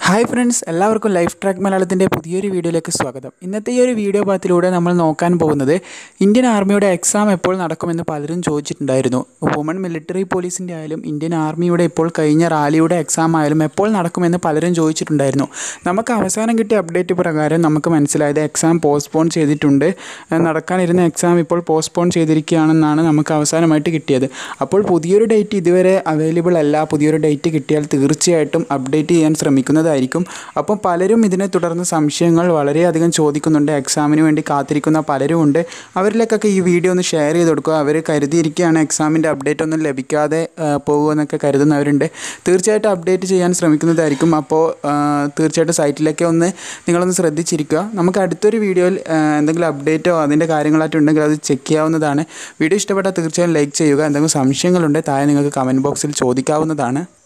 hi friends എല്ലാവർക്കും life track മലയാളത്തിൻ്റെ പുതിയൊരു വീഡിയോയിലേക്ക് സ്വാഗതം ഇന്നത്തെ ഈ ഒരു വീഡിയോ പാത്തിലൂടെ നമ്മൾ നോക്കാൻ പോകുന്നത് ഇന്ത്യൻ ആർമിയുടെ എക്സാം എപ്പോൾ നടക്കുമെന്ന് പലരും ചോദിച്ചിട്ടുണ്ടായിരുന്നു വുമൺ മിലിറ്ററി പോലീസിൻ്റെ ആയാലും ഇന്ത്യൻ ആർമിയുടെ ഇപ്പോൾ കഴിഞ്ഞ റാലിയുടെ എക്സാം ആയാലും എപ്പോൾ നടക്കുമെന്ന് പലരും ചോദിച്ചിട്ടുണ്ടായിരുന്നു നമുക്ക് അവസാനം കിട്ടിയ അപ്ഡേറ്റ് പ്രകാരം നമുക്ക് മനസ്സിലായത് എക്സാം പോസ്റ്റ്പോൺ ചെയ്തിട്ടുണ്ട് ഏഹ് നടക്കാനിരുന്ന എക്സാം ഇപ്പോൾ പോസ്റ്റ്പോൺ ചെയ്തിരിക്കുകയാണെന്നാണ് നമുക്ക് അവസാനമായിട്ട് കിട്ടിയത് അപ്പോൾ പുതിയൊരു ഡേറ്റ് ഇതുവരെ അവൈലബിൾ അല്ല പുതിയൊരു ഡേറ്റ് കിട്ടിയാൽ തീർച്ചയായിട്ടും അപ്ഡേറ്റ് ചെയ്യാൻ ശ്രമിക്കുന്നതായിരിക്കും അപ്പം പലരും ഇതിനെ തുടർന്ന് സംശയങ്ങൾ വളരെയധികം ചോദിക്കുന്നുണ്ട് എക്സാമിന് വേണ്ടി കാത്തിരിക്കുന്ന പലരും ഉണ്ട് അവരിലേക്കൊക്കെ ഈ വീഡിയോ ഒന്ന് ഷെയർ ചെയ്ത് കൊടുക്കുക അവർ കരുതിയിരിക്കുകയാണ് എക്സാമിൻ്റെ അപ്ഡേറ്റ് ഒന്നും ലഭിക്കാതെ ആ, പോകുമെന്നൊക്കെ കരുതുന്നവരുണ്ട് തീർച്ചയായിട്ടും അപ്ഡേറ്റ് ചെയ്യാൻ ശ്രമിക്കുന്നതായിരിക്കും അപ്പോൾ ആ, തീർച്ചയായിട്ടും സൈറ്റിലേക്ക് ഒന്ന് നിങ്ങളൊന്ന് ശ്രദ്ധിച്ചിരിക്കുക നമുക്ക് അടുത്തൊരു വീഡിയോയിൽ ആ, എന്തെങ്കിലും അപ്ഡേറ്റോ അതിൻ്റെ കാര്യങ്ങളായിട്ട് ഉണ്ടെങ്കിൽ അത് ചെക്ക് ചെയ്യാവുന്നതാണ് വീഡിയോ ഇഷ്ടപ്പെട്ടാൽ തീർച്ചയായും ലൈക്ക് ചെയ്യുക എന്തെങ്കിലും സംശയങ്ങളുണ്ടെങ്കിൽ താഴെ നിങ്ങൾക്ക് കമൻറ്റ് ബോക്സിൽ ചോദിക്കാവുന്നതാണ്